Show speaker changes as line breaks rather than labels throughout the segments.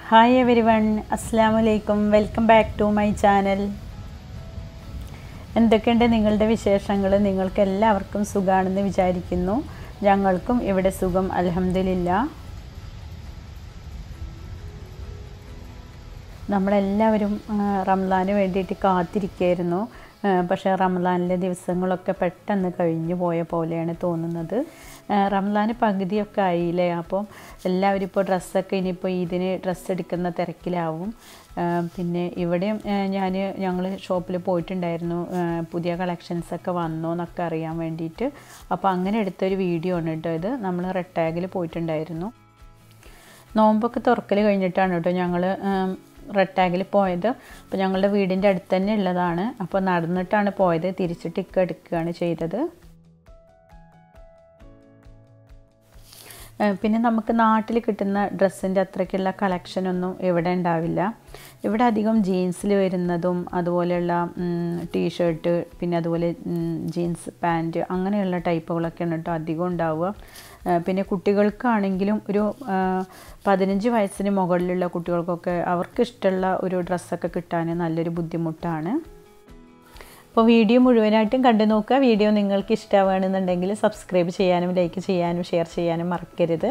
hi every everyone അസ്സാം വലൈക്കും welcome back to my channel എന്തൊക്കെയുണ്ട് നിങ്ങളുടെ വിശേഷങ്ങൾ നിങ്ങൾക്ക് എല്ലാവർക്കും സുഖമാണെന്ന് വിചാരിക്കുന്നു ഞങ്ങൾക്കും ഇവിടെ സുഖം അലഹമില്ല നമ്മളെല്ലാവരും ആ, റംസാന് വേണ്ടിയിട്ട് കാത്തിരിക്കുകയായിരുന്നു ആ, പക്ഷേ റംസാനിലെ ദിവസങ്ങളൊക്കെ പെട്ടെന്ന് കഴിഞ്ഞു പോയ പോലെയാണ് തോന്നുന്നത് ആ, റംസാന് പകുതിയൊക്കെ ആയില്ലേ അപ്പോൾ എല്ലാവരും ഇപ്പോൾ ഡ്രസ്സൊക്കെ ഇനിയിപ്പോൾ ഇതിന് ഡ്രസ്സ് എടുക്കുന്ന തിരക്കിലാവും ആ, പിന്നെ ഇവിടെയും ഞാൻ ഞങ്ങൾ ഷോപ്പിൽ പോയിട്ടുണ്ടായിരുന്നു ആ, പുതിയ കളക്ഷൻസൊക്കെ വന്നോ എന്നൊക്കെ അറിയാൻ വേണ്ടിയിട്ട് അപ്പോൾ അങ്ങനെ എടുത്തൊരു വീഡിയോ ആണ് കേട്ടോ ഇത് നമ്മൾ റെഡ് ടാഗിൽ പോയിട്ടുണ്ടായിരുന്നു നോമ്പൊക്കെ തുറക്കൽ കഴിഞ്ഞിട്ടാണ് കേട്ടോ ഞങ്ങൾ റെഡ് ടാഗിൽ പോയത് അപ്പോൾ ഞങ്ങളുടെ വീടിൻ്റെ അടുത്ത് തന്നെ ഉള്ളതാണ് അപ്പോൾ നടന്നിട്ടാണ് പോയത് തിരിച്ച് ടിക്ക് എടുക്കുകയാണ് ചെയ്തത് ഏഹ് പിന്നെ നമുക്ക് നാട്ടിൽ കിട്ടുന്ന ഡ്രസ്സിൻ്റെ അത്രയ്ക്കുള്ള കളക്ഷനൊന്നും ഇവിടെ ഉണ്ടാവില്ല ഇവിടെ അധികം ജീൻസിൽ വരുന്നതും അതുപോലെയുള്ള ടീഷർട്ട് പിന്നെ അതുപോലെ ജീൻസ് പാൻറ്റ് അങ്ങനെയുള്ള ടൈപ്പുകളൊക്കെയാണ് കേട്ടോ അധികം ഉണ്ടാവുക ഏഹ് പിന്നെ കുട്ടികൾക്കാണെങ്കിലും ഒരു ഏഹ് പതിനഞ്ച് വയസ്സിന് മുകളിലുള്ള കുട്ടികൾക്കൊക്കെ അവർക്ക് ഇഷ്ടമുള്ള ഒരു ഡ്രസ്സൊക്കെ കിട്ടാൻ നല്ലൊരു ബുദ്ധിമുട്ടാണ് അപ്പോൾ വീഡിയോ മുഴുവനായിട്ടും കണ്ടു നോക്കുക വീഡിയോ നിങ്ങൾക്ക് ഇഷ്ടമാവുകയാണെന്നുണ്ടെങ്കിൽ സബ്സ്ക്രൈബ് ചെയ്യാനും ലൈക്ക് ചെയ്യാനും ഷെയർ ചെയ്യാനും മറക്കരുത്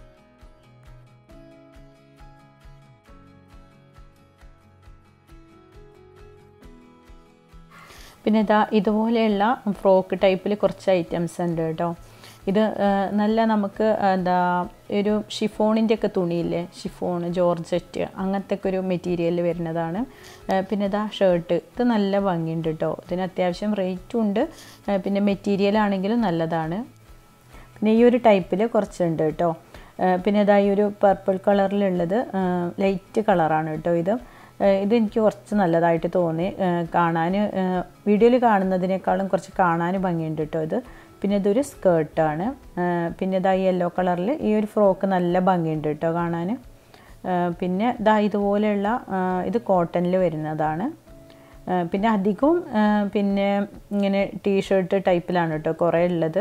പിന്നെ ഇതാ ഇതുപോലെയുള്ള ഫ്രോക്ക് ടൈപ്പിൽ കുറച്ച് ഐറ്റംസ് ഉണ്ട് കേട്ടോ ഇത് ആ, നല്ല നമുക്ക് എന്താ ഒരു ഷിഫോണിൻ്റെ ഒക്കെ തുണിയില്ലേ ഷിഫോൺ ജോർജറ്റ് അങ്ങനത്തെ ഒക്കെ ഒരു മെറ്റീരിയൽ വരുന്നതാണ് ആ, പിന്നെ ഇതാ ഷർട്ട് ഇത് നല്ല ഭംഗിയുണ്ട് കേട്ടോ ഇതിന് അത്യാവശ്യം റേറ്റും ഉണ്ട് ആ, പിന്നെ മെറ്റീരിയൽ ആണെങ്കിലും നല്ലതാണ് പിന്നെ ഈ ഒരു ടൈപ്പിൽ കുറച്ചുണ്ട് കേട്ടോ ആ, പിന്നെ ഇതാ ഈ ഒരു പർപ്പിൾ കളറിലുള്ളത് ലൈറ്റ് കളറാണ് കേട്ടോ ഇത് ആ, ഇത് എനിക്ക് കുറച്ച് നല്ലതായിട്ട് തോന്നി കാണാൻ വീഡിയോയിൽ കാണുന്നതിനേക്കാളും കുറച്ച് കാണാൻ ഭംഗിയുണ്ട് കേട്ടോ ഇത് പിന്നെ ഇതൊരു സ്കേർട്ടാണ് പിന്നെ ഇതാ യെല്ലോ കളറിൽ ഈ ഒരു ഫ്രോക്ക് നല്ല ഭംഗിയുണ്ട് കേട്ടോ കാണാൻ പിന്നെ ഇതാ ഇതുപോലെയുള്ള ആ, ഇത് കോട്ടണിൽ വരുന്നതാണ് ആ, പിന്നെ അധികവും ആ, പിന്നെ ഇങ്ങനെ ടീഷർട്ട് ടൈപ്പിലാണ് കേട്ടോ കുറേ ഉള്ളത്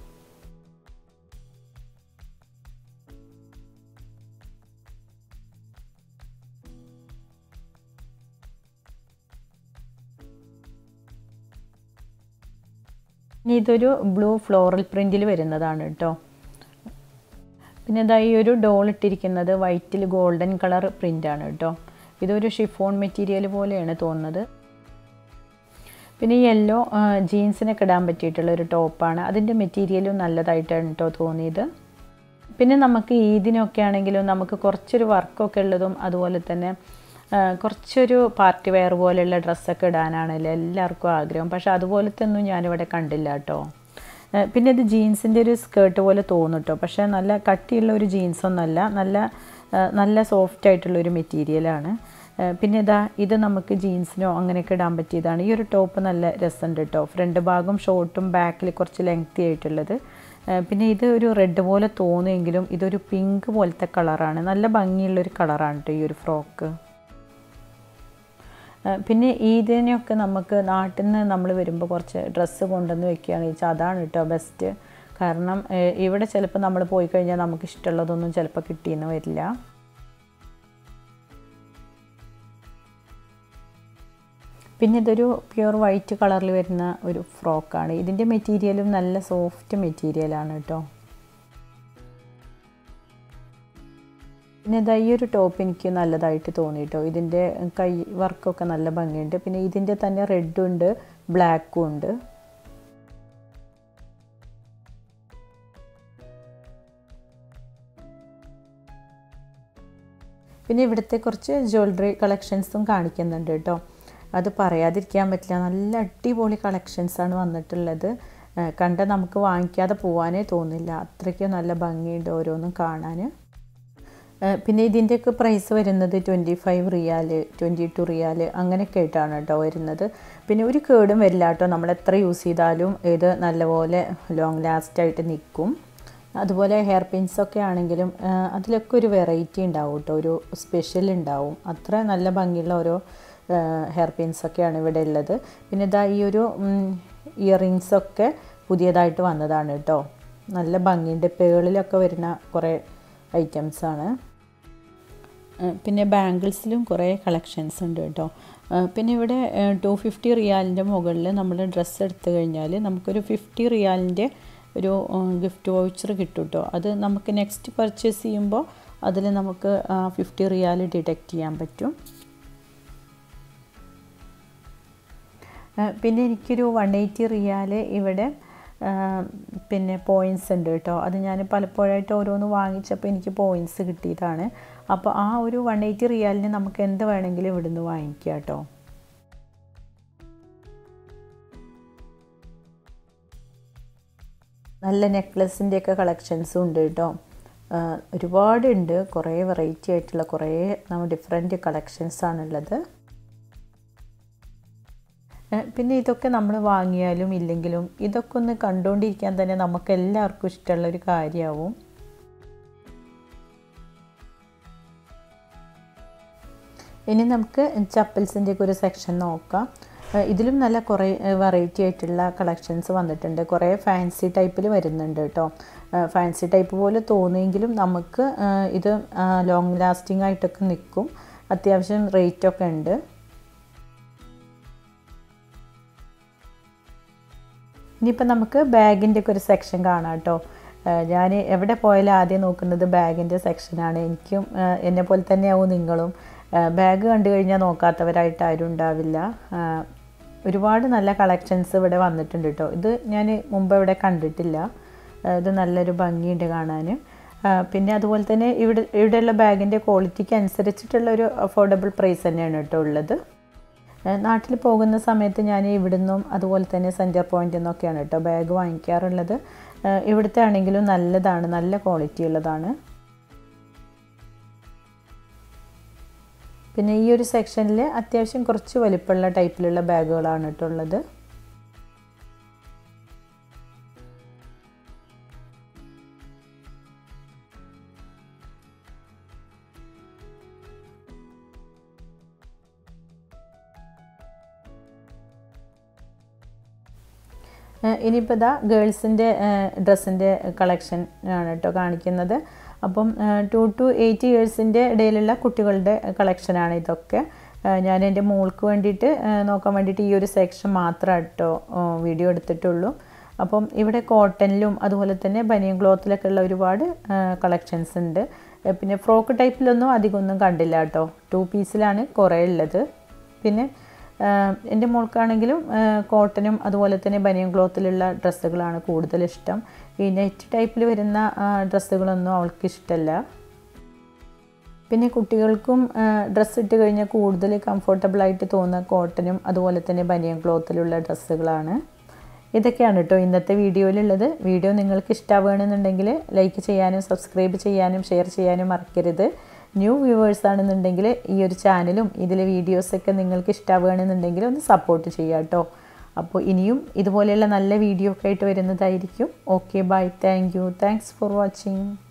ഇനി ഇതൊരു ബ്ലൂ ഫ്ലോറൽ പ്രിൻറ്റിൽ വരുന്നതാണ് കേട്ടോ പിന്നെ ഇതാ ഈ ഒരു ഡോൾ ഇട്ടിരിക്കുന്നത് വൈറ്റിൽ ഗോൾഡൻ കളർ പ്രിൻ്റാണ് കേട്ടോ ഇതൊരു ഷിഫോൺ മെറ്റീരിയൽ പോലെയാണ് തോന്നുന്നത് പിന്നെ ഈ യെല്ലോ ജീൻസിനൊക്കെ ഇടാൻ പറ്റിയിട്ടുള്ള ഒരു ടോപ്പാണ് അതിൻ്റെ മെറ്റീരിയലും നല്ലതായിട്ടാണ് കേട്ടോ തോന്നിയത് പിന്നെ നമുക്ക് ഈദിനൊക്കെ ആണെങ്കിലും നമുക്ക് കുറച്ചൊരു വർക്കൊക്കെ ഉള്ളതും അതുപോലെ തന്നെ ആ, കുറച്ചൊരു പാർട്ടി വെയർ പോലെയുള്ള ഡ്രസ്സൊക്കെ ഇടാനാണല്ലോ എല്ലാവർക്കും ആഗ്രഹം പക്ഷെ അതുപോലത്തെ ഒന്നും ഞാനിവിടെ കണ്ടില്ല കേട്ടോ ആ, പിന്നെ ഇത് ജീൻസിൻ്റെ ഒരു സ്കേർട്ട് പോലെ തോന്നും കേട്ടോ പക്ഷേ നല്ല കട്ടിയുള്ള ഒരു ജീൻസൊന്നുമല്ല നല്ല ആ, നല്ല സോഫ്റ്റ് ആയിട്ടുള്ള ഒരു മെറ്റീരിയലാണ് ആ, പിന്നെ ഇതാ ഇത് നമുക്ക് ജീൻസിനോ അങ്ങനെയൊക്കെ ഇടാൻ പറ്റിയതാണ് ഈ ഒരു ടോപ്പ് നല്ല രസമുണ്ട് കേട്ടോ ഫ്രണ്ട് ഭാഗം ഷോർട്ടും ബാക്കിൽ കുറച്ച് ലെങ്തി ആയിട്ടുള്ളത് ആ, പിന്നെ ഇത് ഒരു റെഡ് പോലെ തോന്നുമെങ്കിലും ഇതൊരു പിങ്ക് പോലത്തെ കളറാണ് നല്ല ഭംഗിയുള്ളൊരു കളറാണ് കേട്ടോ ഈ ഒരു ഫ്രോക്ക് ആ, പിന്നെ ഇതിനൊക്കെ നമുക്ക് നാട്ടിൽ നിന്ന് നമ്മൾ വരുമ്പോൾ കുറച്ച് ഡ്രസ്സ് കൊണ്ടുവന്ന് വെക്കുകയാണെന്ന് വെച്ചാൽ അതാണ് കേട്ടോ ബെസ്റ്റ് കാരണം ഏ, ഇവിടെ ചിലപ്പോൾ നമ്മൾ പോയി കഴിഞ്ഞാൽ നമുക്ക് ഇഷ്ടമുള്ളതൊന്നും ചിലപ്പോൾ കിട്ടിയെന്ന് വരില്ല പിന്നെ ഇതൊരു പ്യുർ വൈറ്റ് കളറിൽ വരുന്ന ഒരു ഫ്രോക്കാണ് ഇതിൻ്റെ മെറ്റീരിയലും നല്ല സോഫ്റ്റ് മെറ്റീരിയലാണ് കേട്ടോ പിന്നെ ഇതാ ഈ ഒരു ടോപ്പ് എനിക്ക് നല്ലതായിട്ട് തോന്നി കേട്ടോ ഇതിൻ്റെ കൈ വർക്കൊക്കെ നല്ല ഭംഗിയുണ്ട് പിന്നെ ഇതിൻ്റെ തന്നെ റെഡും ഉണ്ട് ബ്ലാക്കും ഉണ്ട് പിന്നെ ഇവിടുത്തെ കുറച്ച് ജ്വല്ലറി കളക്ഷൻസും കാണിക്കുന്നുണ്ട് കേട്ടോ അത് പറയാതിരിക്കാൻ പറ്റില്ല നല്ല അടിപൊളി കളക്ഷൻസാണ് വന്നിട്ടുള്ളത് ആ, കണ്ട നമുക്ക് വാങ്ങിക്കാതെ പോകാനേ തോന്നില്ല അത്രയ്ക്കും നല്ല ഭംഗിയുണ്ട് ഓരോന്നും കാണാൻ ഏഹ് പിന്നെ ഇതിൻ്റെയൊക്കെ പ്രൈസ് വരുന്നത് twenty five riyal twenty two riyal അങ്ങനെയൊക്കെ ആയിട്ടാണ് കേട്ടോ വരുന്നത് പിന്നെ ഒരു കേടും വരില്ല കേട്ടോ നമ്മൾ എത്ര യൂസ് ചെയ്താലും ഇത് നല്ലപോലെ ലോങ് ലാസ്റ്റ് ആയിട്ട് നിൽക്കും അതുപോലെ ഹെയർ പിൻസൊക്കെ ആണെങ്കിലും ഏഹ് അതിലൊക്കെ ഒരു വെറൈറ്റി ഉണ്ടാവും കേട്ടോ ഒരു സ്പെഷ്യൽ ഉണ്ടാവും അത്ര നല്ല ഭംഗിയുള്ള ഓരോ ഹെയർ പിൻസൊക്കെയാണ് ഇവിടെ ഉള്ളത് പിന്നെ ഇതാ ഈ ഒരു ഇയറിങ്സൊക്കെ പുതിയതായിട്ട് വന്നതാണ് കേട്ടോ നല്ല ഭംഗിയുണ്ട് പേളിലൊക്കെ വരുന്ന കുറേ ഐറ്റംസാണ് പിന്നെ ബാംഗിൾസിലും കുറേ കളക്ഷൻസ് ഉണ്ട് കേട്ടോ പിന്നെ ഇവിടെ ടു ഫിഫ്റ്റി റിയാലിൻ്റെ മുകളിൽ നമ്മൾ ഡ്രസ്സ് എടുത്തു കഴിഞ്ഞാൽ നമുക്കൊരു ഫിഫ്റ്റി റിയാലിൻ്റെ ഒരു ഗിഫ്റ്റ് വൗച്ചർ കിട്ടും കേട്ടോ അത് നമുക്ക് നെക്സ്റ്റ് പർച്ചേസ് ചെയ്യുമ്പോൾ അതിൽ നമുക്ക് ഫിഫ്റ്റി റിയാൽ ഡിഡക്റ്റ് ചെയ്യാൻ പറ്റും പിന്നെ എനിക്കൊരു വൺ എയ്റ്റി റിയാൽ ഇവിടെ പിന്നെ പോയിൻറ്റ്സ് ഉണ്ട് കേട്ടോ അത് ഞാൻ പലപ്പോഴായിട്ട് ഓരോന്ന് വാങ്ങിച്ചപ്പോൾ എനിക്ക് പോയിൻറ്റ്സ് കിട്ടിയതാണ് അപ്പോൾ ആ ഒരു വൺ എയ്റ്റി റിയാലിന് നമുക്ക് എന്ത് വേണമെങ്കിലും ഇവിടുന്ന് വാങ്ങിക്കാം കേട്ടോ നല്ല നെക്ലസിൻ്റെയൊക്കെ കളക്ഷൻസും ഉണ്ട് കേട്ടോ ഒരുപാടുണ്ട് കുറേ വെറൈറ്റി ആയിട്ടുള്ള കുറേ നമ്മൾ ഡിഫറെൻറ്റ് കളക്ഷൻസാണുള്ളത് പിന്നെ ഇതൊക്കെ നമ്മൾ വാങ്ങിയാലും ഇല്ലെങ്കിലും ഇതൊക്കെ ഒന്ന് കണ്ടുകൊണ്ടിരിക്കാൻ തന്നെ നമുക്ക് എല്ലാവർക്കും ഇഷ്ടമുള്ള ഒരു കാര്യമാവും ഇനി നമുക്ക് ചപ്പൽസിൻ്റെ ഒക്കെ ഒരു സെക്ഷൻ നോക്കാം ഇതിലും നല്ല കുറേ വെറൈറ്റി ആയിട്ടുള്ള കളക്ഷൻസ് വന്നിട്ടുണ്ട് കുറേ ഫാൻസി ടൈപ്പിൽ വരുന്നുണ്ട് കേട്ടോ ഫാൻസി ടൈപ്പ് പോലെ തോന്നിയെങ്കിലും നമുക്ക് ഇത് ലോങ് ലാസ്റ്റിംഗ് ആയിട്ടൊക്കെ നിൽക്കും അത്യാവശ്യം റേറ്റൊക്കെ ഉണ്ട് ഇനിയിപ്പോൾ നമുക്ക് ബാഗിൻ്റെ ഒക്കെ ഒരു സെക്ഷൻ കാണാം കേട്ടോ ഞാൻ എവിടെ പോയാലും ആദ്യം നോക്കുന്നത് ബാഗിൻ്റെ സെക്ഷനാണ് എനിക്കും എന്നെ പോലെ തന്നെയാവും നിങ്ങളും ബാഗ് കണ്ടു കഴിഞ്ഞാൽ നോക്കാത്തവരായിട്ട് ആരും ഉണ്ടാവില്ല ഒരുപാട് നല്ല കളക്ഷൻസ് ഇവിടെ വന്നിട്ടുണ്ട് കേട്ടോ ഇത് ഞാൻ മുമ്പ് ഇവിടെ കണ്ടിട്ടില്ല ഇത് നല്ലൊരു ഭംഗിയുണ്ട് കാണാൻ പിന്നെ അതുപോലെ തന്നെ ഇവിടെ ഇവിടെയുള്ള ബാഗിൻ്റെ ക്വാളിറ്റിക്ക് അനുസരിച്ചിട്ടുള്ള ഒരു അഫോർഡബിൾ പ്രൈസ് തന്നെയാണ് കേട്ടോ ഉള്ളത് നാട്ടിൽ പോകുന്ന സമയത്ത് ഞാൻ ഇവിടുന്നും അതുപോലെ തന്നെ സെൻറ്റർ പോയിൻ്റിൽ നിന്നൊക്കെയാണ് കേട്ടോ ബാഗ് വാങ്ങിക്കാറുള്ളത് ഇവിടുത്തെ ആണെങ്കിലും നല്ലതാണ് നല്ല ക്വാളിറ്റി ഉള്ളതാണ് പിന്നെ ഈ ഒരു സെക്ഷനിൽ അത്യാവശ്യം കുറച്ച് വലിപ്പമുള്ള ടൈപ്പിലുള്ള ബാഗുകളാണ് കേട്ടോ ഉള്ളത് ഇനിയിപ്പോൾ ഇതാ ഗേൾസിൻ്റെ ഡ്രസ്സിൻ്റെ കളക്ഷൻ ആണ് കേട്ടോ കാണിക്കുന്നത് അപ്പം ടു ടു എയ്റ്റ് ഇയേഴ്സിൻ്റെ ഇടയിലുള്ള കുട്ടികളുടെ കളക്ഷനാണ് ഇതൊക്കെ ഞാൻ എൻ്റെ മോൾക്ക് വേണ്ടിയിട്ട് നോക്കാൻ വേണ്ടിയിട്ട് ഈ ഒരു സെക്ഷൻ മാത്രമാണ് കേട്ടോ വീഡിയോ എടുത്തിട്ടുള്ളൂ അപ്പം ഇവിടെ കോട്ടണിലും അതുപോലെ തന്നെ ബനിയൻ ക്ലോത്തിലൊക്കെ ഉള്ള ഒരുപാട് കളക്ഷൻസ് ഉണ്ട് പിന്നെ ഫ്രോക്ക് ടൈപ്പിലൊന്നും അധികമൊന്നും കണ്ടില്ല കേട്ടോ ടു പീസിലാണ് കുറേ ഉള്ളത് പിന്നെ എൻ്റെ മോൾക്കാണെങ്കിലും കോട്ടനും അതുപോലെ തന്നെ ബനിയൻ ക്ലോത്തിലുള്ള ഡ്രസ്സുകളാണ് കൂടുതൽ ഇഷ്ടം ഈ നെറ്റ് ടൈപ്പിൽ വരുന്ന ഡ്രസ്സുകളൊന്നും അവൾക്ക് ഇഷ്ടമല്ല പിന്നെ കുട്ടികൾക്കും ഡ്രസ്സ് ഇട്ട് കഴിഞ്ഞാൽ കൂടുതൽ കംഫർട്ടബിൾ ആയിട്ട് തോന്നുന്ന കോട്ടനും അതുപോലെ തന്നെ ബനിയൻ ക്ലോത്തിലുള്ള ഡ്രസ്സുകളാണ് ഇതൊക്കെയാണ് കേട്ടോ ഇന്നത്തെ വീഡിയോയിലുള്ളത് വീഡിയോ നിങ്ങൾക്ക് ഇഷ്ടമാവുകയാണെന്നുണ്ടെങ്കിൽ ലൈക്ക് ചെയ്യാനും സബ്സ്ക്രൈബ് ചെയ്യാനും ഷെയർ ചെയ്യാനും മറക്കരുത് ന്യൂ വ്യൂവേഴ്സ് ആണെന്നുണ്ടെങ്കിൽ ഈ ഒരു ചാനലും ഇതിലെ വീഡിയോസൊക്കെ നിങ്ങൾക്ക് ഇഷ്ടമാവുകയാണെന്നുണ്ടെങ്കിൽ ഒന്ന് സപ്പോർട്ട് ചെയ്യാം കേട്ടോ അപ്പോൾ ഇനിയും ഇതുപോലെയുള്ള നല്ല വീഡിയോ ഒക്കെ ആയിട്ട് വരുന്നതായിരിക്കും okay bye thank you thanks for watching